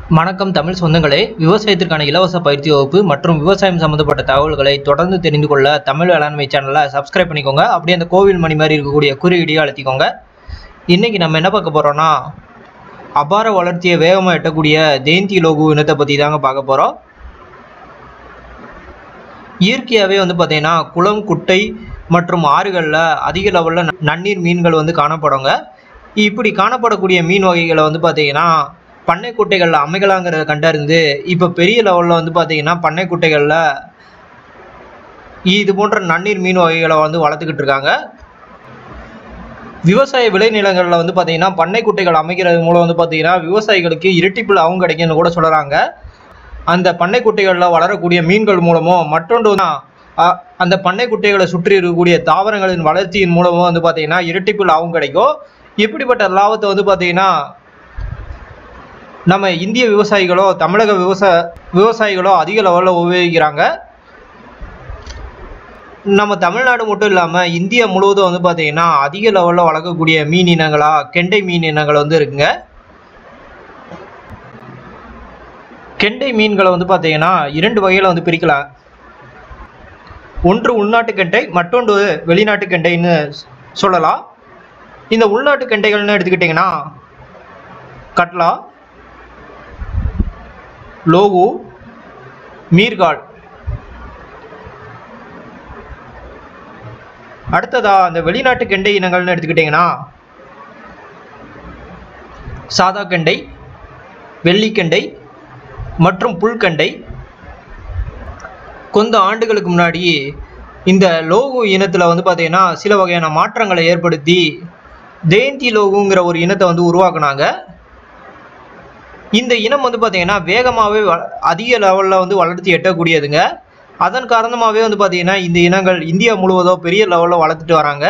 வணக்கம் தமிழ் சொந்தங்களே விவசாயத்திற்கான இலவச பயிற்சி வகுப்பு மற்றும் விவசாயம் சம்மந்தப்பட்ட தகவல்களை தொடர்ந்து தெரிந்து கொள்ள தமிழ் வேளாண்மை சேனலை சப்ஸ்கிரைப் பண்ணிக்கோங்க அப்படியே அந்த கோவில் மணி மாதிரி இருக்கக்கூடிய குறியீடியை அழுத்திக்கோங்க இன்னைக்கு நம்ம என்ன பார்க்க போறோம்னா அபார வளர்ச்சியை வேகமாக எட்டக்கூடிய ஜெயந்தி லோகு இனத்தை பற்றி தாங்க பார்க்க போகிறோம் இயற்கையாகவே வந்து பார்த்தீங்கன்னா குளம் குட்டை மற்றும் ஆறுகளில் அதிக லெவலில் நன்னீர் மீன்கள் வந்து காணப்படுங்க இப்படி காணப்படக்கூடிய மீன் வகைகளை வந்து பார்த்தீங்கன்னா பண்ணை குட்டைகளில் அமைக்கலாங்கிறத கண்டறிந்து இப்போ பெரிய லெவலில் வந்து பார்த்தீங்கன்னா பண்ணை குட்டைகளில் இது போன்ற நன்னீர் மீன் வகைகளை வந்து வளர்த்துக்கிட்டு இருக்காங்க விவசாய விளைநிலங்களில் வந்து பார்த்தீங்கன்னா பண்ணை குட்டைகள் அமைக்கிறது மூலம் வந்து பார்த்தீங்கன்னா விவசாயிகளுக்கு இரட்டிப்பு லாபம் கிடைக்கும்னு கூட சொல்கிறாங்க அந்த பண்ணை குட்டைகளில் வளரக்கூடிய மீன்கள் மூலமோ மற்றொன்று தான் அ- அந்த பண்ணை குட்டைகளை சுற்றி இருக்கக்கூடிய தாவரங்களின் வளர்ச்சியின் மூலமும் வந்து பார்த்தீங்கன்னா இரட்டிப்பு லாபம் கிடைக்கும் இப்படிப்பட்ட லாபத்தை வந்து பார்த்தீங்கன்னா நம்ம இந்திய விவசாயிகளோ தமிழக விவசாய விவசாயிகளோ அதிக லெவலில் உபயோகிக்கிறாங்க நம்ம தமிழ்நாடு மட்டும் இல்லாமல் இந்தியா முழுவதும் வந்து பார்த்தீங்கன்னா அதிக லெவலில் வளர்க்கக்கூடிய மீன் இனங்களா கெண்டை மீன் இனங்கள் வந்து இருக்குங்க கெண்டை மீன்களை வந்து பார்த்தீங்கன்னா இரண்டு வகையில் வந்து பிரிக்கலாம் ஒன்று உள்நாட்டு கெண்டை மற்றொன்று வெளிநாட்டு கெண்டைன்னு சொல்லலாம் இந்த உள்நாட்டு கெண்டைகள்னு எடுத்துக்கிட்டிங்கன்னா கட்லா லோகு மீர்கால் அடுத்ததா அந்த வெளிநாட்டு கெண்டை இனங்கள்னு எடுத்துக்கிட்டிங்கன்னா சாதா கெண்டை வெள்ளிக்கெண்டை மற்றும் புல்கண்டை கொஞ்ச ஆண்டுகளுக்கு முன்னாடி இந்த லோகு இனத்தில் வந்து பார்த்தீங்கன்னா சில வகையான மாற்றங்களை ஏற்படுத்தி ஜெயந்தி லோகுங்கிற ஒரு இனத்தை வந்து உருவாக்குனாங்க இந்த இனம் வந்து பார்த்தீங்கன்னா வேகமாகவே அதிக லெவலில் வந்து வளர்ச்சி எட்டக்கூடியதுங்க அதன் காரணமாகவே வந்து பார்த்தீங்கன்னா இந்த இனங்கள் இந்தியா முழுவதும் பெரிய லெவலில் வளர்த்துட்டு வராங்க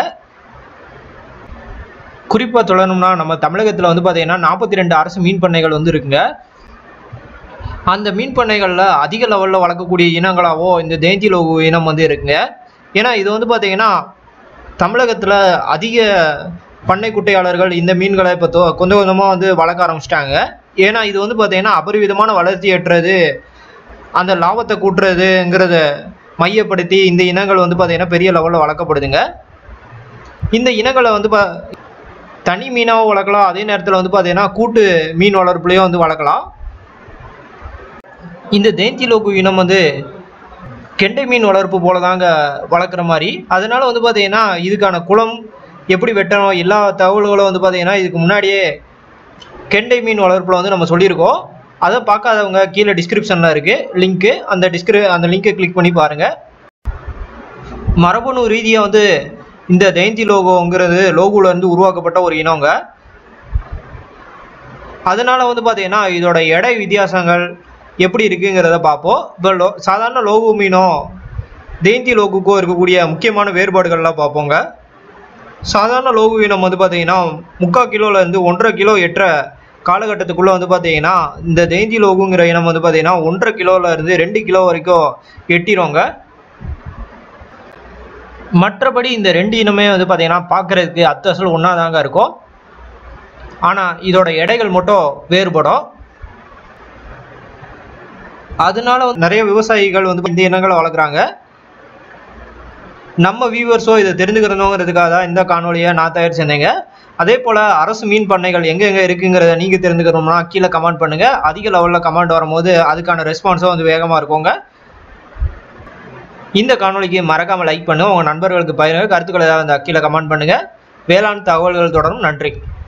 குறிப்பாக சொல்லணும்னா நம்ம தமிழகத்தில் வந்து பார்த்தீங்கன்னா நாற்பத்தி ரெண்டு அரசு மீன் பண்ணைகள் வந்து இருக்குங்க அந்த மீன் பண்ணைகளில் அதிக லெவலில் வளர்க்கக்கூடிய இனங்களாவோ இந்த ஜெயந்தி லோகு இனம் வந்து இருக்குங்க ஏன்னா இது வந்து பார்த்தீங்கன்னா தமிழகத்தில் அதிக பண்ணை குட்டையாளர்கள் இந்த மீன்களை இப்போ தொ- கொஞ்சம் கொஞ்சமாக வந்து வளர்க்க ஆரம்பிச்சிட்டாங்க ஏன்னா இது வந்து பார்த்தீங்கன்னா அபரிவிதமான வளர்ச்சி ஏற்றுறது அந்த லாபத்தை கூட்டுறதுங்கிறத மையப்படுத்தி இந்த இனங்கள் வந்து பார்த்தீங்கன்னா பெரிய லெவலில் வளர்க்கப்படுதுங்க இந்த இனங்களை வந்து பா தனி மீனாகவும் வளர்க்கலாம் அதே நேரத்தில் வந்து பார்த்தீங்கன்னா கூட்டு மீன் வளர்ப்புலையும் வந்து வளர்க்கலாம் இந்த ஜெயந்தி லோகு இனம் வந்து கெண்டை மீன் வளர்ப்பு போல தாங்க வளர்க்குற மாதிரி அதனால வந்து பார்த்தீங்கன்னா இதுக்கான குளம் எப்படி வெட்டணும் எல்லா தகவல்களும் வந்து பார்த்தீங்கன்னா இதுக்கு முன்னாடியே கெண்டை மீன் வளர்ப்பில் வந்து நம்ம சொல்லியிருக்கோம் அதை பார்க்காதவங்க கீழே டிஸ்கிரிப்ஷனில் இருக்குது லிங்க்கு அந்த டிஸ்கிரி அந்த லிங்கை கிளிக் பண்ணி பாருங்கள் மரபணு ரீதியாக வந்து இந்த ஜெயந்தி லோகோங்கிறது லோகோல இருந்து உருவாக்கப்பட்ட ஒரு இனங்க அதனால வந்து பார்த்தீங்கன்னா இதோட எடை வித்தியாசங்கள் எப்படி இருக்குங்கிறத பார்ப்போம் இப்போ லோ சாதாரண லோகு மீனும் ஜெயந்தி லோகுக்கும் இருக்கக்கூடிய முக்கியமான வேறுபாடுகள்லாம் பார்ப்போங்க சாதாரண லோகு இனம் வந்து பார்த்தீங்கன்னா முக்கால் கிலோல இருந்து ஒன்றரை கிலோ எட்டுற காலகட்டத்துக்குள்ளே வந்து பார்த்தீங்கன்னா இந்த ஜெயந்தி லோகுங்கிற இனம் வந்து பார்த்தீங்கன்னா ஒன்றரை கிலோல இருந்து ரெண்டு கிலோ வரைக்கும் எட்டிடுவாங்க மற்றபடி இந்த ரெண்டு இனமே வந்து பார்த்தீங்கன்னா பார்க்கறதுக்கு அத்தசல் ஒன்றா தாங்க இருக்கும் ஆனால் இதோட எடைகள் மட்டும் வேறுபடும் அதனால வந்து நிறைய விவசாயிகள் வந்து இந்த இனங்களை வளர்க்குறாங்க நம்ம வியூவர்ஸோ இதை தெரிஞ்சுக்கிறணுங்கிறதுக்காக தான் இந்த காணொலியை நான் தயார் செஞ்சேங்க அதே போல் அரசு மீன் பண்ணைகள் எங்கெங்கே இருக்குங்கிறத நீங்கள் தெரிஞ்சுக்கணும்னா கீழே கமெண்ட் பண்ணுங்கள் அதிக லெவலில் கமெண்ட் வரும்போது அதுக்கான ரெஸ்பான்ஸும் வந்து வேகமாக இருக்குங்க இந்த காணொலிக்கு மறக்காமல் லைக் பண்ணுங்க உங்கள் நண்பர்களுக்கு பகிருங்க கருத்துக்களை ஏதாவது இருந்தால் கீழே கமெண்ட் பண்ணுங்கள் வேளாண் தகவல்கள் தொடரும் நன்றி